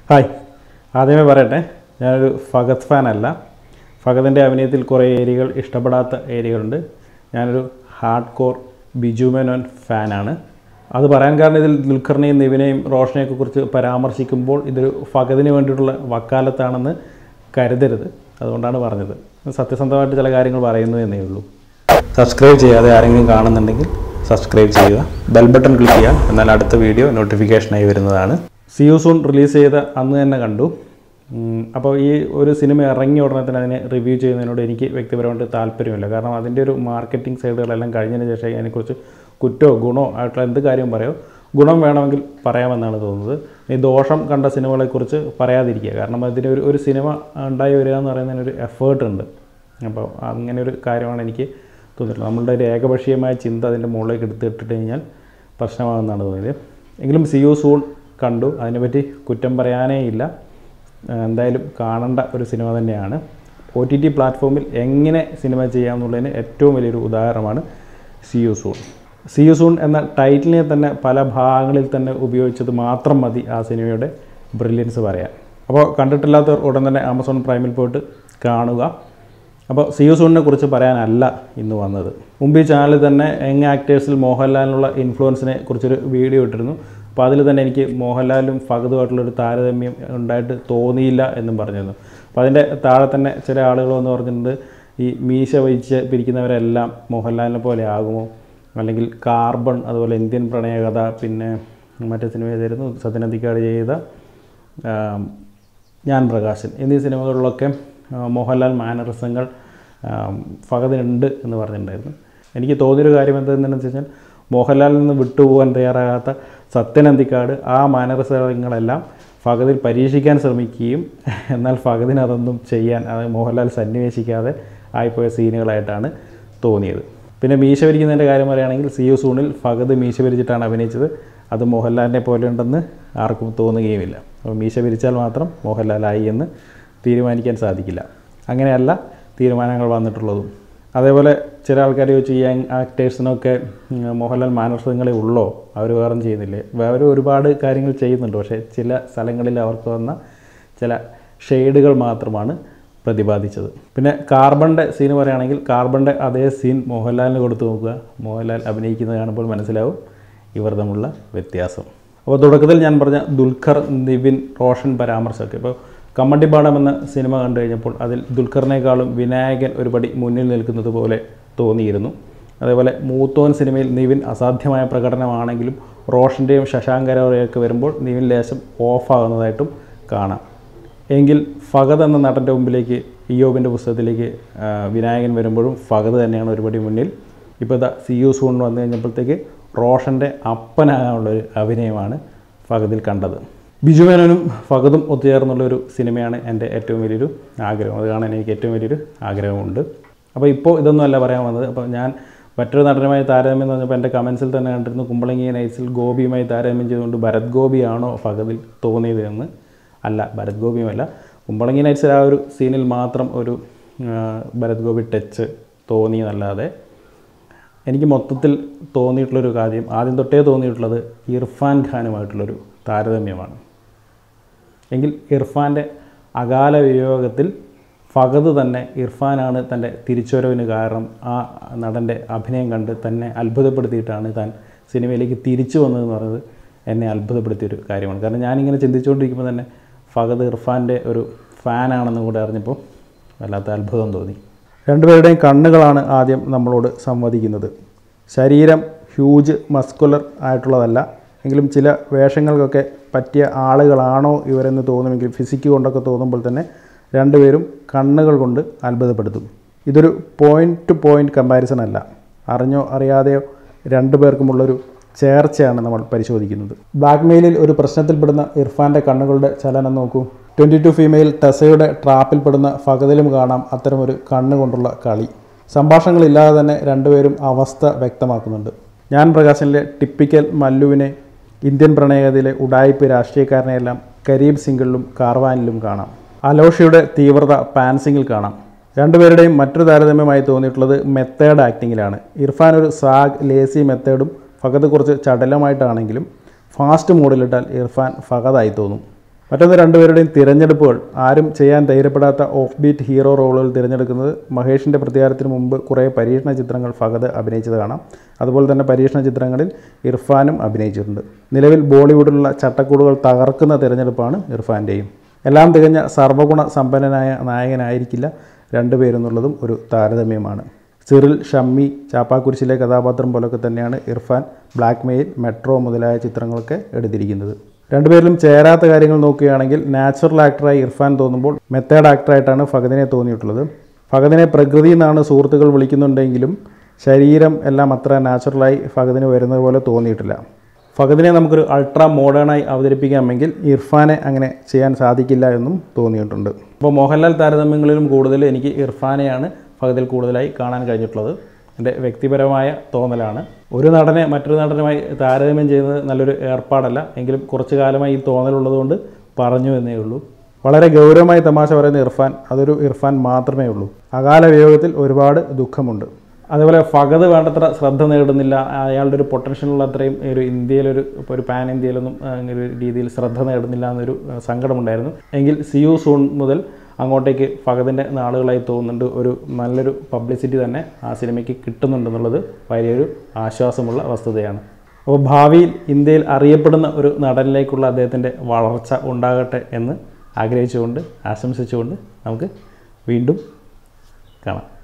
hi ആദ്യമേ പറയട്ടെ ഞാനൊരു ഫഗത് ഫാനല്ല ഫഗതിൻ്റെ അഭിനയത്തിൽ കുറേ ഏരിയകൾ ഇഷ്ടപ്പെടാത്ത ഏരിയകളുണ്ട് ഞാനൊരു ഹാർഡ് കോർ ബിജു മേനോൻ ഫാനാണ് അത് പറയാൻ കാരണം ഇതിൽ ദുൽഖറിനെയും നിവിനെയും റോഷനെയൊക്കെ കുറിച്ച് പരാമർശിക്കുമ്പോൾ ഇതൊരു ഫഗതിന് വേണ്ടിയിട്ടുള്ള വക്കാലത്താണെന്ന് കരുതരുത് അതുകൊണ്ടാണ് പറഞ്ഞത് സത്യസന്ധമായിട്ട് ചില കാര്യങ്ങൾ പറയുന്നു എന്നേ ഉള്ളൂ സബ്സ്ക്രൈബ് ചെയ്യാതെ ആരെങ്കിലും കാണുന്നുണ്ടെങ്കിൽ സബ്സ്ക്രൈബ് ചെയ്യുക ബെൽ ബട്ടൺ ക്ലിക്ക് ചെയ്യുക എന്നാൽ അടുത്ത വീഡിയോ നോട്ടിഫിക്കേഷനായി വരുന്നതാണ് സി യു സൂൺ റിലീസ് ചെയ്ത അന്ന് തന്നെ കണ്ടു ഉം, അപ്പോൾ ഈ ഒരു സിനിമ ഇറങ്ങിയ ഉടനെ തന്നെ അതിനെ റിവ്യൂ ചെയ്യുന്നതിനോട് എനിക്ക് വ്യക്തിപരമായിട്ട് താല്പര്യമില്ല കാരണം അതിൻ്റെ ഒരു മാർക്കറ്റിംഗ് സൈഡുകളെല്ലാം കഴിഞ്ഞതിന് ശേഷം അതിനെക്കുറിച്ച് കുറ്റമോ ഗുണമോ ആയിട്ടുള്ള എന്ത് കാര്യം പറയോ ഗുണം വേണമെങ്കിൽ പറയാമെന്നാണ് തോന്നുന്നത് ഈ ദോഷം കണ്ട സിനിമകളെക്കുറിച്ച് പറയാതിരിക്കുക കാരണം അതിന് ഒരു ഒരു സിനിമ ഉണ്ടായി വരിക എന്ന് പറയുന്നതിന് ഒരു എഫേർട്ട് ഉണ്ട് അപ്പോൾ അങ്ങനെ ഒരു കാര്യമാണ് എനിക്ക് തോന്നിയിട്ടുള്ളത് നമ്മളുടെ ഒരു ഏകപക്ഷീയമായ ചിന്ത അതിൻ്റെ മുകളിലേക്ക് എടുത്തിട്ടിട്ട് കഴിഞ്ഞാൽ പ്രശ്നമാകുമെന്നാണ് തോന്നിയത് എങ്കിലും സി യു സൂൺ കണ്ടു അതിനെപ്പറ്റി കുറ്റം പറയാനേ ഇല്ല ഏഹ് എന്തായാലും കാണേണ്ട ഒരു സിനിമ തന്നെയാണ് ഒ ടി ടി പ്ലാറ്റ്ഫോമിൽ എങ്ങനെ സിനിമ ചെയ്യാമെന്നുള്ളതിന് ഏറ്റവും വലിയൊരു ഉദാഹരണമാണ് see you soon see you soon എന്ന ടൈറ്റിലിനെ തന്നെ പല ഭാഗങ്ങളിൽ തന്നെ ഉപയോഗിച്ചത് മാത്രം മതി ആ സിനിമയുടെ ബ്രില്യൻസ് പറയാൻ അപ്പോൾ കണ്ടിട്ടില്ലാത്തവർ ഉടൻ തന്നെ ആമസോൺ പ്രൈമിൽ പോയിട്ട് കാണുക അപ്പോൾ സി യു സൂണിനെ കുറിച്ച് പറയാനല്ല ഇന്ന് വന്നത് മുമ്പ് ഈ ചാനലിൽ തന്നെ യങ് ആക്ടേഴ്സിൽ മോഹൻലാലിനുള്ള ഇൻഫ്ലുവൻസിനെ കുറിച്ചൊരു വീഡിയോ ഇട്ടിരുന്നു അപ്പോൾ അതിൽ തന്നെ എനിക്ക് മോഹൻലാലും ഫഹദുമായിട്ടുള്ളൊരു താരതമ്യം ഉണ്ടായിട്ട് തോന്നിയില്ല എന്നും പറഞ്ഞിരുന്നു അപ്പോൾ അതിൻ്റെ താഴെ തന്നെ ചില ആളുകൾ എന്ന് പറഞ്ഞിട്ടുണ്ട് ഈ മീശ വഹിച്ച് പിരിക്കുന്നവരെല്ലാം മോഹൻലാലിനെ പോലെ ആകുമോ അല്ലെങ്കിൽ കാർബൺ അതുപോലെ ഇന്ത്യൻ പ്രണയകഥ പിന്നെ മറ്റേ സിനിമ ഏതായിരുന്നു സത്യനന്ദിക്കാട് ചെയ്ത ആം, ഞാൻ പ്രകാശൻ എന്നീ സിനിമകളിലൊക്കെ ആ, മോഹൻലാൽ മാനറിസങ്ങൾ ഫഹദിനുണ്ട് എന്ന് പറഞ്ഞിട്ടുണ്ടായിരുന്നു എനിക്ക് തോന്നിയൊരു കാര്യം എന്താണെന്ന് വെച്ച് കഴിഞ്ഞാൽ മോഹൻലാലിൽ നിന്ന് വിട്ടുപോകാൻ തയ്യാറാകാത്ത സത്യനന്ദിക്കാട് ആ മാനറിസങ്ങളെല്ലാം ഫഹദിൽ പരീക്ഷിക്കാൻ ശ്രമിക്കുകയും എന്നാൽ ഫഹദിന് അതൊന്നും ചെയ്യാൻ അത് മോഹൻലാൽ സന്നിവേശിക്കാതെ ആയിപ്പോയ സീനുകളായിട്ടാണ് തോന്നിയത് പിന്നെ മീശ വരിക്കുന്നതിൻ്റെ കാര്യം പറയുകയാണെങ്കിൽ സി യു സൂണിൽ ഫഹദ് മീശ വരിച്ചിട്ടാണ് അഭിനയിച്ചത് അത് മോഹൻലാലിനെ പോലെ ഉണ്ടെന്ന് ആർക്കും തോന്നുകയുമില്ല അപ്പോൾ മീശ വിരിച്ചാൽ മാത്രം മോഹൻലാലായി എന്ന് തീരുമാനിക്കാൻ സാധിക്കില്ല അങ്ങനെയല്ല തീരുമാനങ്ങൾ വന്നിട്ടുള്ളതും അതേപോലെ ചില ആൾക്കാർ ചോദിച്ചു ഈ യങ് ആക്ടേഴ്സിനൊക്കെ ഉം, മോഹൻലാൽ മാനസികങ്ങളെ ഉള്ളോ അവർ വേറെ ചെയ്യുന്നില്ലേ അവർ ഒരുപാട് കാര്യങ്ങൾ ചെയ്യുന്നുണ്ട് പക്ഷേ ചില സ്ഥലങ്ങളിൽ അവർക്ക് വന്ന ചില ഷെയ്ഡുകൾ മാത്രമാണ് പ്രതിപാദിച്ചത് പിന്നെ കാർബണിൻ്റെ സീൻ പറയുകയാണെങ്കിൽ കാർബണിൻ്റെ അതേ സീൻ മോഹൻലാലിന് കൊടുത്തു നോക്കുക മോഹൻലാൽ അഭിനയിക്കുന്നത് കാണുമ്പോൾ മനസ്സിലാവും ഇവർ തമ്മിലുള്ള വ്യത്യാസം അപ്പോൾ തുടക്കത്തിൽ ഞാൻ പറഞ്ഞ ദുൽഖർ നിവിൻ റോഷൻ പരാമർശമൊക്കെ ഇപ്പോൾ കമ്മട്ടിപ്പാടം എന്ന സിനിമ കണ്ടു കഴിഞ്ഞപ്പോൾ അതിൽ ദുൽഖറിനേക്കാളും വിനായകൻ ഒരു പടി മുന്നിൽ നിൽക്കുന്നത് പോലെ തോന്നിയിരുന്നു അതേപോലെ മൂത്തോൻ സിനിമയിൽ നിവിൻ അസാധ്യമായ പ്രകടനമാണെങ്കിലും റോഷൻ്റെയും ശശാങ്കരവരെയൊക്കെ വരുമ്പോൾ നിവിൻ ലേശം ഓഫാകുന്നതായിട്ടും കാണാം എങ്കിൽ ഫഗത് എന്ന നടൻ്റെ മുമ്പിലേക്ക് ഇയോബിൻ്റെ പുസ്തകത്തിലേക്ക് ആ, വിനായകൻ വരുമ്പോഴും ഫഗത് തന്നെയാണ് ഒരുപടി മുന്നിൽ ഇപ്പോൾ ഇതാ സി യു സൂൺ വന്നു കഴിഞ്ഞപ്പോഴത്തേക്ക് റോഷൻ്റെ അപ്പനാകാനുള്ളൊരു അഭിനയമാണ് ഫഗതിൽ കണ്ടത് ബിജു മേനോനും ഫഗതും ഒത്തുചേർന്നുള്ളൊരു സിനിമയാണ് എൻ്റെ ഏറ്റവും വലിയൊരു ആഗ്രഹം അത് കാണാൻ എനിക്ക് ഏറ്റവും വലിയൊരു ആഗ്രഹമുണ്ട് അപ്പോൾ ഇപ്പോൾ ഇതൊന്നുമല്ല പറയാൻ വന്നത് അപ്പോൾ ഞാൻ മറ്റൊരു നടനുമായി താരതമ്യം എന്ന് പറഞ്ഞപ്പോൾ എൻ്റെ കമൻസിൽ തന്നെ കണ്ടിരുന്നു കുമ്പളങ്ങി നൈറ്റ്സിൽ ഗോപിയുമായി താരതമ്യം ചെയ്തുകൊണ്ട് ഭരത് ഗോപിയാണോ ഫഗതിൽ തോന്നിയത് എന്ന് അല്ല ഭരത് ഗോപിയുമല്ല കുമ്പളങ്ങി നൈറ്റ്സിൽ ആ ഒരു സീനിൽ മാത്രം ഒരു ആ, ഭരത് ഗോപി ടച്ച് തോന്നിയതല്ലാതെ എനിക്ക് മൊത്തത്തിൽ തോന്നിയിട്ടുള്ളൊരു കാര്യം ആദ്യം തൊട്ടേ തോന്നിയിട്ടുള്ളത് ഇർഫാൻ ഖാനുമായിട്ടുള്ളൊരു താരതമ്യമാണ് എങ്കിൽ ഇർഫാൻ്റെ അകാല വിയോഗത്തിൽ ഫഗത് തന്നെ ഇർഫാനാണ് തൻ്റെ തിരിച്ചുവരവിന് കാരണം ആ നടൻ്റെ അഭിനയം കണ്ട് തന്നെ അത്ഭുതപ്പെടുത്തിയിട്ടാണ് താൻ സിനിമയിലേക്ക് തിരിച്ചു വന്നതെന്ന് പറയുന്നത് എന്നെ അത്ഭുതപ്പെടുത്തിയൊരു കാര്യമാണ് കാരണം ഞാനിങ്ങനെ ചിന്തിച്ചുകൊണ്ടിരിക്കുമ്പോൾ തന്നെ ഫഗത് ഇർഫാൻ്റെ ഒരു ഫാനാണെന്നും കൂടെ അറിഞ്ഞപ്പോൾ വല്ലാത്ത അത്ഭുതം തോന്നി രണ്ടുപേരുടെയും കണ്ണുകളാണ് ആദ്യം നമ്മളോട് സംവദിക്കുന്നത് ശരീരം ഹ്യൂജ് മസ്കുലർ ആയിട്ടുള്ളതല്ല എങ്കിലും ചില വേഷങ്ങൾക്കൊക്കെ പറ്റിയ ആളുകളാണോ ഇവരെന്ന് തോന്നുമെങ്കിൽ ഫിസിക്ക് കൊണ്ടൊക്കെ തോന്നുമ്പോൾ തന്നെ രണ്ടുപേരും കണ്ണുകൾ കൊണ്ട് അത്ഭുതപ്പെടുത്തും ഇതൊരു പോയിൻ്റ് ടു പോയിൻ്റ് കമ്പാരിസൺ അല്ല അറിഞ്ഞോ അറിയാതെയോ രണ്ടു പേർക്കുമുള്ളൊരു ചേർച്ചയാണ് നമ്മൾ പരിശോധിക്കുന്നത് ബ്ലാക്ക്മെയിലിൽ ഒരു പ്രശ്നത്തിൽപ്പെടുന്ന ഇർഫാൻ്റെ കണ്ണുകളുടെ ചലനം നോക്കൂ ട്വൻറ്റി ടു ഫീമെയിൽ ടെസയുടെ ട്രാപ്പിൽപ്പെടുന്ന ഫഗതിലും കാണാം അത്തരമൊരു കണ്ണുകൊണ്ടുള്ള കളി സംഭാഷണങ്ങളില്ലാതെ തന്നെ രണ്ടുപേരും അവസ്ഥ വ്യക്തമാക്കുന്നുണ്ട് ഞാൻ പ്രകാശനിലെ ടിപ്പിക്കൽ മല്ലുവിനെ ഇന്ത്യൻ പ്രണയകഥയിലെ ഉഡായിപ്പ് രാഷ്ട്രീയക്കാരനെയെല്ലാം കരീബ് സിംഗിളിലും കാർവാനിലും കാണാം അലോഷയുടെ തീവ്രത പാൻസിങ്ങിൽ കാണാം രണ്ടുപേരുടെയും മറ്റൊരു താരതമ്യമായി തോന്നിയിട്ടുള്ളത് മെത്തേഡ് ആക്ടിങ്ങിലാണ് ഇർഫാൻ ഒരു സാഗ് ലേസി മെത്തേഡും ഫഗത് കുറച്ച് ചടലമായിട്ടാണെങ്കിലും ഫാസ്റ്റ് മോഡിലിട്ടാൽ ഇർഫാൻ ഫഗതായി തോന്നും മറ്റൊന്ന് രണ്ടുപേരുടെയും തിരഞ്ഞെടുപ്പുകൾ ആരും ചെയ്യാൻ ധൈര്യപ്പെടാത്ത ഓഫ് ബീറ്റ് ഹീറോ റോളുകൾ തിരഞ്ഞെടുക്കുന്നത് മഹേഷിൻ്റെ പ്രതികാരത്തിന് മുമ്പ് കുറേ പരീക്ഷണ ചിത്രങ്ങൾ ഫഹദ് അഭിനയിച്ചത് കാണാം അതുപോലെ തന്നെ പരീക്ഷണ ചിത്രങ്ങളിൽ ഇർഫാനും അഭിനയിച്ചിട്ടുണ്ട് നിലവിൽ ബോളിവുഡിലുള്ള ചട്ടക്കൂടുകൾ തകർക്കുന്ന തിരഞ്ഞെടുപ്പാണ് ഇർഫാൻ്റെയും എല്ലാം തികഞ്ഞ സർവ്വഗുണ സമ്പന്നനായ നായകനായിരിക്കില്ല രണ്ടുപേരെന്നുള്ളതും ഒരു താരതമ്യമാണ് സിറിൽ ഷമ്മി ചാപ്പാക്കുരിശിലെ കഥാപാത്രം പോലൊക്കെ തന്നെയാണ് ഇർഫാൻ ബ്ലാക്ക് മെയിൽ മെട്രോ മുതലായ ചിത്രങ്ങളൊക്കെ എടുത്തിരിക്കുന്നത് രണ്ടുപേരിലും ചേരാത്ത കാര്യങ്ങൾ നോക്കുകയാണെങ്കിൽ നാച്ചുറൽ ആക്ടറായി ഇർഫാൻ തോന്നുമ്പോൾ മെത്തേഡ് ആക്ടറായിട്ടാണ് ഫഹദിനെ തോന്നിയിട്ടുള്ളത് ഫഹദിനെ പ്രകൃതി എന്നാണ് സുഹൃത്തുക്കൾ വിളിക്കുന്നുണ്ടെങ്കിലും ശരീരം എല്ലാം അത്ര നാച്ചുറലായി ഫഹദിന് വരുന്നത് പോലെ തോന്നിയിട്ടില്ല ഫഹദിനെ നമുക്കൊരു അൾട്രാ മോഡേണായി അവതരിപ്പിക്കാമെങ്കിൽ ഇർഫാനെ അങ്ങനെ ചെയ്യാൻ സാധിക്കില്ല എന്നും തോന്നിയിട്ടുണ്ട് അപ്പോൾ മോഹൻലാൽ താരതമ്യങ്ങളിലും കൂടുതൽ എനിക്ക് ഇർഫാനെയാണ് ഫഹദിൽ കൂടുതലായി കാണാൻ കഴിഞ്ഞിട്ടുള്ളത് എൻ്റെ വ്യക്തിപരമായ തോന്നലാണ് ഒരു നടനെ മറ്റൊരു നടനുമായി താരതമ്യം ചെയ്യുന്നത് നല്ലൊരു ഏർപ്പാടല്ല എങ്കിലും കുറച്ചു കാലമായി ഈ തോന്നലുള്ളതുകൊണ്ട് പറഞ്ഞു എന്നേ ഉള്ളൂ വളരെ ഗൗരവമായി തമാശ പറയുന്ന ഇർഫാൻ അതൊരു ഇർഫാൻ മാത്രമേ ഉള്ളൂ അകാല വിയോഗത്തിൽ ഒരുപാട് ദുഃഖമുണ്ട് അതേപോലെ ഫഗത് വേണ്ടത്ര ശ്രദ്ധ നേടുന്നില്ല അയാളുടെ ഒരു പൊട്ടൻഷ്യലുള്ള അത്രയും ഒരു ഇന്ത്യയിലൊരു ഇപ്പോൾ ഒരു പാൻ ഇന്ത്യയിലൊന്നും ആ, അങ്ങനെ ഒരു രീതിയിൽ ശ്രദ്ധ നേടുന്നില്ല എന്നൊരു ആ, സങ്കടമുണ്ടായിരുന്നു എങ്കിൽ സി യു സൂൺ മുതൽ അങ്ങോട്ടേക്ക് ഫഗതിൻ്റെ നാളുകളായി തോന്നുന്നുണ്ട് ഒരു നല്ലൊരു പബ്ലിസിറ്റി തന്നെ ആ സിനിമയ്ക്ക് കിട്ടുന്നുണ്ടെന്നുള്ളത് വലിയൊരു ആശ്വാസമുള്ള വസ്തുതയാണ് അപ്പോൾ ഭാവിയിൽ ഇന്ത്യയിൽ അറിയപ്പെടുന്ന ഒരു നടനിലേക്കുള്ള അദ്ദേഹത്തിൻ്റെ വളർച്ച ഉണ്ടാകട്ടെ എന്ന് ആഗ്രഹിച്ചുകൊണ്ട് ആശംസിച്ചുകൊണ്ട് നമുക്ക് വീണ്ടും കാണാം